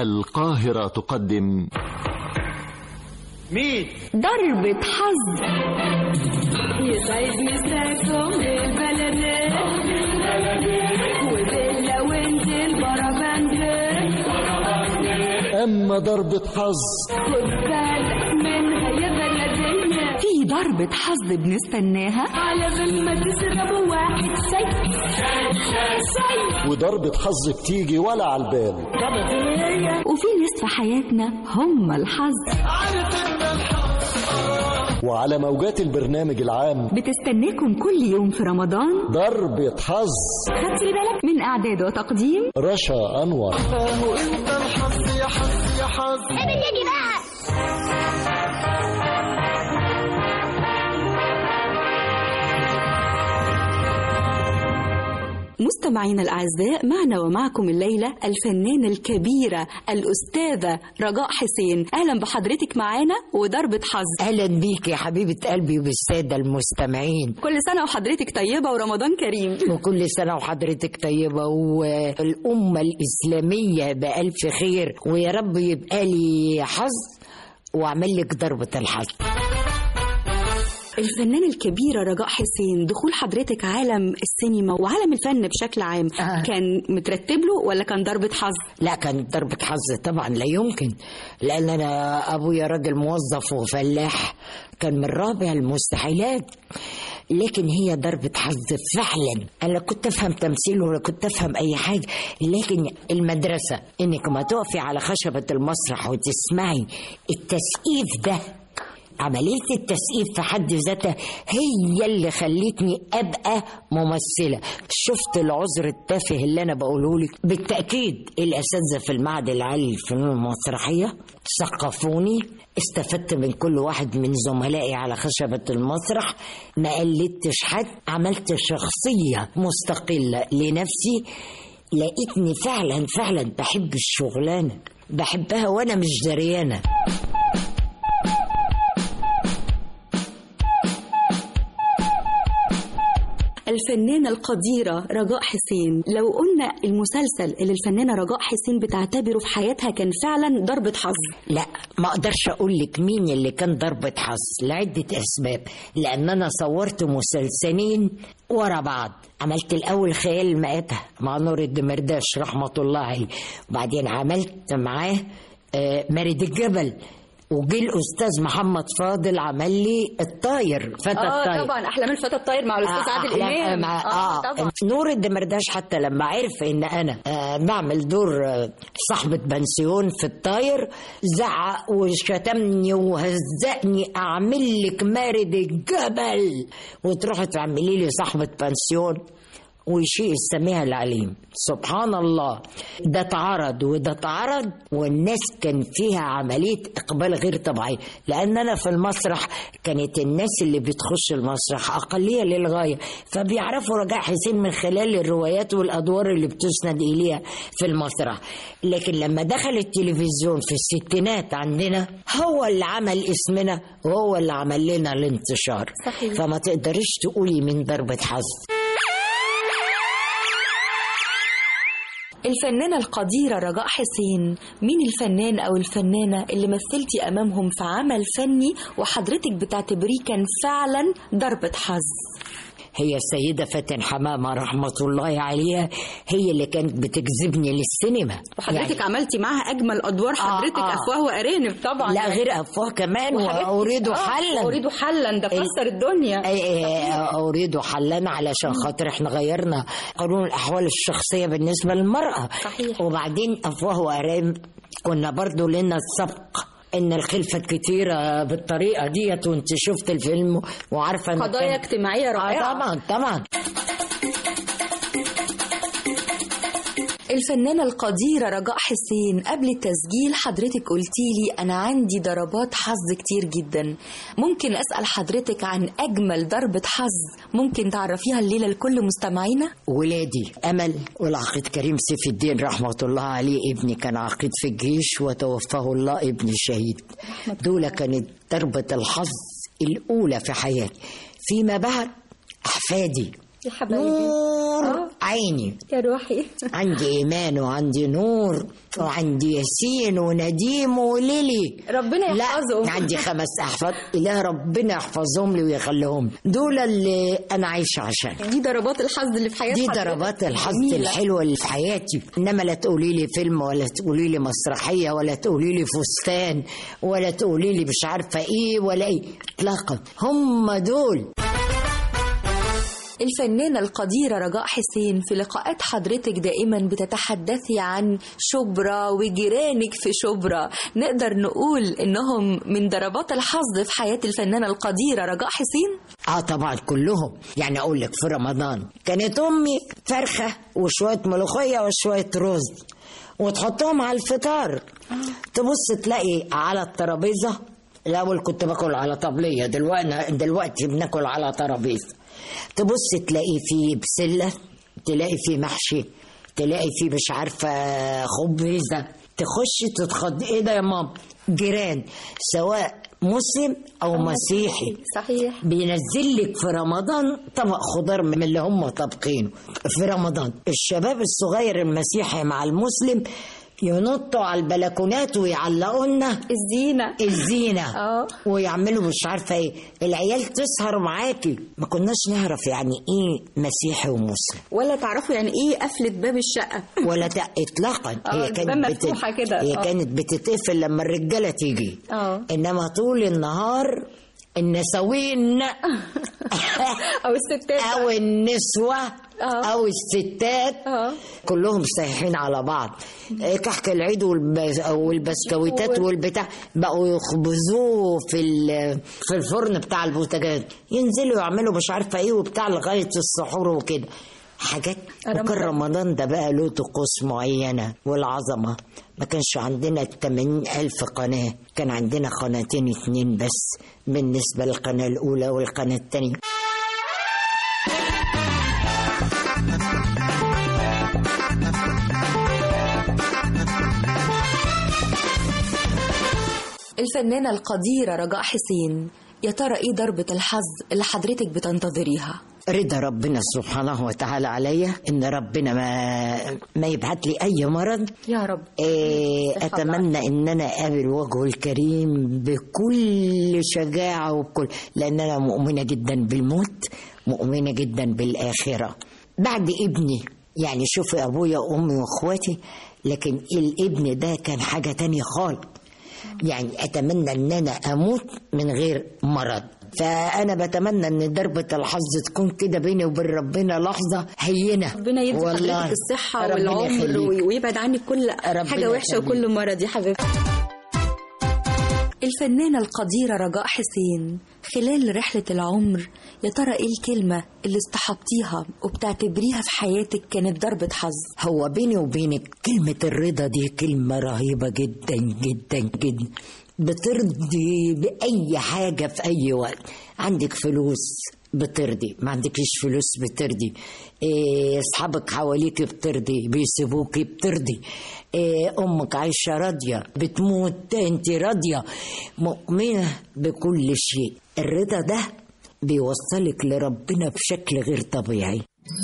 القاهرة تقدم مين؟ ضربة حظ يسعد مساكم البلد وبيلا وانت البربند أما ضربة حظ خد بالك منها يا بلدية في ضربة حظ بنستناها على بال ما تشربوا واحد شاي شاي وضربة حظ بتيجي ولا على البال وفي ناس في حياتنا هم الحظ وعلى موجات البرنامج العام بتستناكم كل يوم في رمضان ضربة حظ خدت بالك من إعداد وتقديم رشا أنور مستمعينا الأعزاء معنا ومعكم الليلة الفنانة الكبيرة الأستاذة رجاء حسين أهلا بحضرتك معانا وضربة حظ اهلا بيك يا حبيبه قلبي وبالساده المستمعين كل سنة وحضرتك طيبة ورمضان كريم وكل سنه وحضرتك طيبه والامه الاسلاميه بالف خير ويا رب يبقى لي حظ واعمل لك ضربه الحظ الفنانة الكبيرة رجاء حسين دخول حضرتك عالم السينما وعالم الفن بشكل عام آه. كان مترتب له ولا كان ضربة حظ؟ لا كانت ضربة حظ طبعا لا يمكن لأن أنا أبويا راجل موظف وفلاح كان من رابع المستحيلات لكن هي ضربة حظ فعلا أنا كنت أفهم تمثيل ولا كنت أفهم أي حاجة لكن المدرسة إنك ما تقفي على خشبة المسرح وتسمعي التسقيف ده عملية التسقيف في حد ذاتها هي اللي خلتني أبقى ممثلة شفت العذر التافه اللي أنا بقوله لك بالتأكيد الأساتذة في المعهد العالي للفنون المسرحية ثقفوني استفدت من كل واحد من زملائي على خشبة المسرح ما قلدتش حد عملت شخصية مستقلة لنفسي لقيتني فعلا فعلا بحب الشغلانة بحبها وأنا مش دريانة الفنانة القديرة رجاء حسين لو قلنا المسلسل اللي الفنانة رجاء حسين بتعتبره في حياتها كان فعلا ضربة حظ لا ما اقدرش اقول لك مين اللي كان ضربة حظ لعدة اسباب لان انا صورت مسلسلين ورا بعض عملت الاول خيال المآتة مع نور الدمرداش رحمة الله عليه وبعدين عملت معاه آه، مارد الجبل وجي الاستاذ محمد فاضل عمل لي الطاير فتى الطاير طبعا احلام الفتى الطاير مع الاستاذ آه، عادل أحلام- امام مع آه نور الدمرداش حتى لما عرف ان انا آه بعمل دور آه صاحبة بنسيون في الطاير زعق وشتمني وهزقني اعمل لك مارد الجبل وتروحي تعملي لي صاحبة بنسيون وشيء السميع العليم سبحان الله ده اتعرض وده اتعرض والناس كان فيها عملية إقبال غير طبيعي لأن أنا في المسرح كانت الناس اللي بتخش المسرح أقلية للغاية فبيعرفوا رجاء حسين من خلال الروايات والأدوار اللي بتسند إليها في المسرح لكن لما دخل التلفزيون في الستينات عندنا هو اللي عمل اسمنا وهو اللي عمل لنا الانتشار صحيح. فما تقدريش تقولي من ضربة حظ الفنانة القديرة رجاء حسين مين الفنان أو الفنانة اللي مثلتي أمامهم في عمل فني وحضرتك بتعتبريه كان فعلا ضربة حظ هي السيدة فاتن حمامة رحمة الله عليها هي اللي كانت بتجذبني للسينما وحضرتك عملتي معاها أجمل أدوار حضرتك آه. أفواه وأرانب طبعا لا غير أفواه كمان وحاجات وأريد كتير. آه، حلا أريد حلا ده كسر الدنيا أي- أي- أريد حلا علشان خاطر احنا غيرنا قانون الأحوال الشخصية بالنسبة للمرأة صحيح. وبعدين أفواه وأرانب كنا برضو لنا السبق ان الخلفه كتيره بالطريقه ديت وانت شفت الفيلم وعارفه إن قضايا كان- اجتماعية آه رائعة طبعا طبعا الفنانة القديرة رجاء حسين قبل التسجيل حضرتك قلتي لي أنا عندي ضربات حظ كتير جدا ممكن أسأل حضرتك عن أجمل ضربة حظ ممكن تعرفيها الليلة لكل مستمعينا ولادي امل والعقيد كريم سيف الدين رحمه الله عليه ابني كان عقيد في الجيش وتوفاه الله ابني شهيد دول كانت ضربه الحظ الاولى في حياتي فيما بعد احفادي يا حبايبي نور آه. عيني يا روحي عندي ايمان وعندي نور وعندي ياسين ونديم وليلي ربنا لا يحفظهم عندي خمس احفاد اله ربنا يحفظهم لي ويخليهم دول اللي انا عايشه عشان دي ضربات الحظ اللي في حياتك دي ضربات الحظ جميلة. الحلوه اللي في حياتي انما لا تقولي لي فيلم ولا تقولي لي مسرحيه ولا تقولي لي فستان ولا تقولي لي مش عارفه ايه ولا ايه اطلاقا هم دول الفنانة القديرة رجاء حسين في لقاءات حضرتك دائما بتتحدثي عن شبرا وجيرانك في شبرا نقدر نقول انهم من ضربات الحظ في حياة الفنانة القديرة رجاء حسين اه طبعا كلهم يعني اقول لك في رمضان كانت امي فرخه وشويه ملوخيه وشويه رز وتحطهم على الفطار تبص تلاقي على الترابيزه الاول كنت باكل على طبليه دلوقتي دلوقتي بناكل على ترابيزه تبص تلاقي فيه بسله تلاقي فيه محشي تلاقي فيه مش عارفه خبيزه تخش تتخض ايه ده يا ماما جيران سواء مسلم او مسيحي صحيح بينزل لك في رمضان طبق خضار من اللي هم طابخينه في رمضان الشباب الصغير المسيحي مع المسلم ينطوا على البلكونات ويعلقوا لنا الزينة الزينة اه. ويعملوا مش عارفة ايه العيال تسهر معاكي ما كناش نعرف يعني ايه مسيحي ومسلم ولا تعرفوا يعني ايه قفلة باب الشقة ولا ده اطلاقا اه، الباب مفتوحة كده. هي اه. كانت بتتقفل لما الرجاله تيجي اه. انما طول النهار النسوين او الستات او النسوه اه. او الستات اه. كلهم سايحين على بعض إيه، كحك العيد والب- والبسكويتات والبتاع بقوا يخبزوه في ال- في الفرن بتاع البوتاجاز ينزلوا يعملوا مش عارفه ايه وبتاع لغايه السحور وكده حاجات رمضان. وكان رمضان ده بقى له طقوس معينة والعظمة ما كانش عندنا 80 ألف قناة كان عندنا قناتين اتنين بس بالنسبة للقناة الأولى والقناة التانية الفنانة القديرة رجاء حسين يا ترى ايه ضربة الحظ اللي حضرتك بتنتظريها رضا ربنا سبحانه وتعالى عليا ان ربنا ما ما يبعت لي اي مرض يا رب إيه صحة اتمنى ان انا اقابل وجهه الكريم بكل شجاعه وبكل لان انا مؤمنه جدا بالموت مؤمنه جدا بالاخره بعد ابني يعني شوفي ابويا وامي واخواتي لكن الابن ده كان حاجه تانية خالص يعني اتمنى ان انا اموت من غير مرض فانا بتمنى ان ضربه الحظ تكون كده بيني وبين ربنا لحظه هينه ربنا يدي والله. حضرتك الصحة ربنا والعمر يخليك. وي- ويبعد عنك كل ربنا حاجة وحشة يخليك. وكل مرض يا حبيبتي الفنانة القديرة رجاء حسين خلال رحلة العمر يا ترى ايه الكلمة اللي استحبتيها وبتعتبريها في حياتك كانت ضربة حظ هو بيني وبينك كلمة الرضا دي كلمة رهيبة جدا جدا جدا بترضي بأي حاجة في أي وقت عندك فلوس بترضي ما عندكش فلوس بترضي إيه، اصحابك حواليك بترضي بيسيبوكي بترضي إيه، امك عايشه راضيه بتموت انت راضيه مؤمنه بكل شيء الرضا ده بيوصلك لربنا بشكل غير طبيعي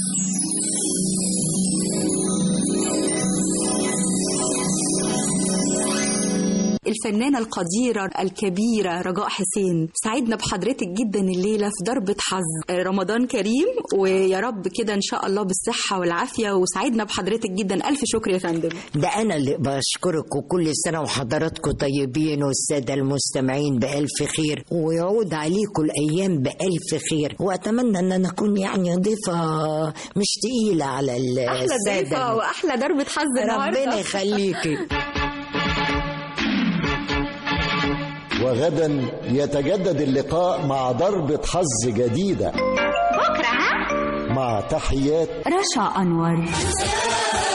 الفنانة القديرة الكبيرة رجاء حسين سعدنا بحضرتك جدا الليلة في ضربة حظ رمضان كريم ويا رب كده إن شاء الله بالصحة والعافية وسعدنا بحضرتك جدا ألف شكر يا فندم ده أنا اللي بشكرك وكل سنة وحضراتكم طيبين والسادة المستمعين بألف خير ويعود عليكم الأيام بألف خير وأتمنى أن أنا أكون يعني ضيفة مش تقيلة على أحلى السادة ضيفة وأحلى ضربة حظ النهاردة ربنا يخليكي وغدا يتجدد اللقاء مع ضربة حظ جديدة بكرة ها مع تحيات رشا أنور